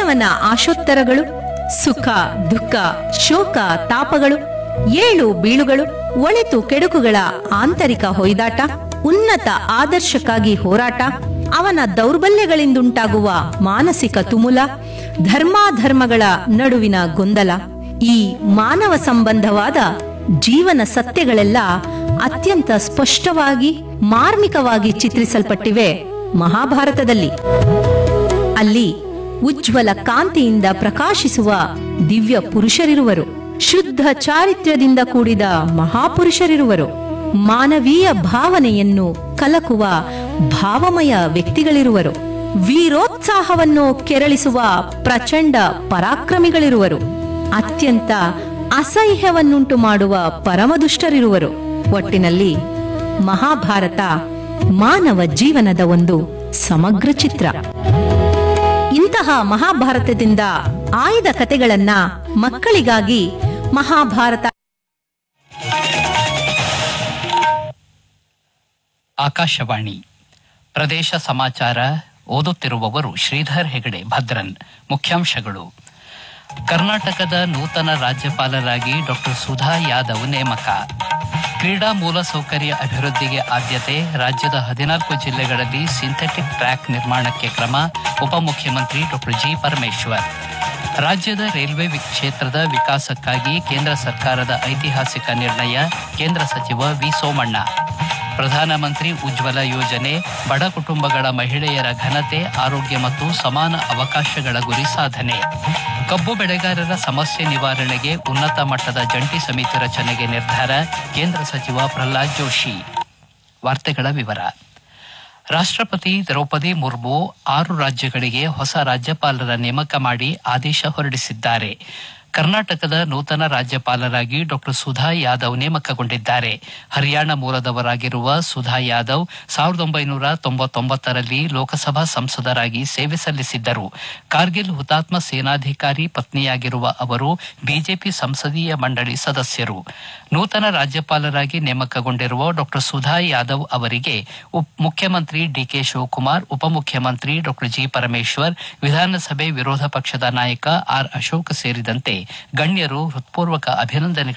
ಮಾನವನ ಆಶೋತ್ತರಗಳು ಸುಖ ದುಃಖ ಶೋಕ ತಾಪಗಳು ಏಳು ಬೀಳುಗಳು ಒಳಿತು ಕೆಡುಕುಗಳ ಆಂತರಿಕ ಹೊಯ್ದಾಟ ಉನ್ನತ ಆದರ್ಶಕ್ಕಾಗಿ ಹೋರಾಟ ಅವನ ದೌರ್ಬಲ್ಯಗಳಿಂದುಂಟಾಗುವ ಮಾನಸಿಕ ತುಮುಲ ಧರ್ಮಾಧರ್ಮಗಳ ನಡುವಿನ ಗೊಂದಲ ಈ ಮಾನವ ಸಂಬಂಧವಾದ ಜೀವನ ಸತ್ಯಗಳೆಲ್ಲ ಅತ್ಯಂತ ಸ್ಪಷ್ಟವಾಗಿ ಮಾರ್ಮಿಕವಾಗಿ ಚಿತ್ರಿಸಲ್ಪಟ್ಟಿವೆ ಮಹಾಭಾರತದಲ್ಲಿ ಅಲ್ಲಿ ಉಜ್ವಲ ಕಾಂತಿಯಿಂದ ಪ್ರಕಾಶಿಸುವ ದಿವ್ಯ ಪುರುಷರಿರುವರು ಶುದ್ಧ ಚಾರಿತ್ರ್ಯದಿಂದ ಕೂಡಿದ ಮಹಾಪುರುಷರಿರುವರು ಮಾನವೀಯ ಭಾವನೆಯನ್ನು ಕಲಕುವ ಭಾವಮಯ ವ್ಯಕ್ತಿಗಳಿರುವರು ವೀರೋತ್ಸಾಹವನ್ನು ಕೆರಳಿಸುವ ಪ್ರಚಂಡ ಪರಾಕ್ರಮಿಗಳಿರುವರು ಅತ್ಯಂತ ಅಸಹ್ಯವನ್ನುಂಟು ಮಾಡುವ ಪರಮದುಷ್ಟರಿರುವರು ಒಟ್ಟಿನಲ್ಲಿ ಮಹಾಭಾರತ ಮಾನವ ಜೀವನದ ಒಂದು ಸಮಗ್ರ ಚಿತ್ರ ಇಂತಹ ಮಹಾಭಾರತದಿಂದ ಆಯ್ದ ಕತೆಗಳನ್ನ ಮಕ್ಕಳಿಗಾಗಿ ಮಹಾಭಾರತ ಆಕಾಶವಾಣಿ ಪ್ರದೇಶ ಸಮಾಚಾರ ಓದುತ್ತಿರುವವರು ಶ್ರೀಧರ್ ಹೆಗಡೆ ಭದ್ರನ್ ಮುಖ್ಯಾಂಶಗಳು ಕರ್ನಾಟಕದ ನೂತನ ರಾಜ್ಯಪಾಲರಾಗಿ ಡಾಕ್ಟರ್ ಸುಧಾ ಯಾದವ್ ನೇಮಕ ಕ್ರೀಡಾ ಮೂಲಸೌಕರ್ಯ ಅಭಿವೃದ್ಧಿಗೆ ಆದ್ಯತೆ ರಾಜ್ಯದ ಹದಿನಾಲ್ಕು ಜಿಲ್ಲೆಗಳಲ್ಲಿ ಸಿಂಥೆಟಿಕ್ ಟ್ರ್ಯಾಕ್ ನಿರ್ಮಾಣಕ್ಕೆ ಕ್ರಮ ಉಪಮುಖ್ಯಮಂತ್ರಿ ಡಾಕ್ಟರ್ ಜಿ ಪರಮೇಶ್ವರ್ ರಾಜ್ಯದ ರೈಲ್ವೆ ವಿ- ಕ್ಷೇತ್ರದ ವಿಕಾಸಕ್ಕಾಗಿ ಕೇಂದ್ರ ಸರ್ಕಾರದ ಐತಿಹಾಸಿಕ ನಿರ್ಣಯ ಕೇಂದ್ರ ಸಚಿವ ವಿ ಸೋಮಣ್ಣ ಪ್ರಧಾನಮಂತ್ರಿ ಉಜ್ವಲ ಯೋಜನೆ ಬಡ ಕುಟುಂಬಗಳ ಮಹಿಳೆಯರ ಘನತೆ ಆರೋಗ್ಯ ಮತ್ತು ಸಮಾನ ಅವಕಾಶಗಳ ಗುರಿ ಸಾಧನೆ ಕಬ್ಬು ಬೆಳೆಗಾರರ ಸಮಸ್ಯೆ ನಿವಾರಣೆಗೆ ಉನ್ನತ ಮಟ್ಟದ ಜಂಟಿ ಸಮಿತಿ ರಚನೆಗೆ ನಿರ್ಧಾರ ಕೇಂದ್ರ ಸಚಿವ ಪ್ರಹ್ಲಾದ್ ಜೋಶಿ ವಾರ್ತೆಗಳ ವಿವರ ರಾಷ್ಟ್ರಪತಿ ದ್ರೌಪದಿ ಮುರ್ಮು ಆರು ರಾಜ್ಯಗಳಿಗೆ ಹೊಸ ರಾಜ್ಯಪಾಲರ ನೇಮಕ ಮಾಡಿ ಆದೇಶ ಹೊರಡಿಸಿದ್ದಾರೆ ಕರ್ನಾಟಕದ ನೂತನ ರಾಜ್ಯಪಾಲರಾಗಿ ಡಾಕ್ಟರ್ ಸುಧಾ ಯಾದವ್ ನೇಮಕಗೊಂಡಿದ್ದಾರೆ ಹರಿಯಾಣ ಮೂಲದವರಾಗಿರುವ ಸುಧಾ ಯಾದವ್ ಸಾವಿರದ ಒಂಬೈನೂರ ತೊಂಬತ್ತೊಂಬತ್ತರಲ್ಲಿ ಲೋಕಸಭಾ ಸಂಸದರಾಗಿ ಸೇವೆ ಸಲ್ಲಿಸಿದ್ದರು ಕಾರ್ಗಿಲ್ ಹುತಾತ್ಮ ಸೇನಾಧಿಕಾರಿ ಪತ್ನಿಯಾಗಿರುವ ಅವರು ಬಿಜೆಪಿ ಸಂಸದೀಯ ಮಂಡಳಿ ಸದಸ್ಯರು ನೂತನ ರಾಜ್ಯಪಾಲರಾಗಿ ನೇಮಕಗೊಂಡಿರುವ ಡಾಕ್ಟರ್ ಸುಧಾ ಯಾದವ್ ಅವರಿಗೆ ಉಪ್- ಮುಖ್ಯಮಂತ್ರಿ ಡಿಕೆ ಶಿವಕುಮಾರ್ ಉಪಮುಖ್ಯಮಂತ್ರಿ ಡಾಕ್ಟರ್ ಜಿ ಪರಮೇಶ್ವರ್ ವಿಧಾನಸಭೆ ವಿರೋಧ ಪಕ್ಷದ ನಾಯಕ ಆರ್ ಅಶೋಕ್ ಸೇರಿದಂತೆ ಗಣ್ಯರು ಹೃತ್ಪೂರ್ವಕ ಅಭಿನಂದನೆ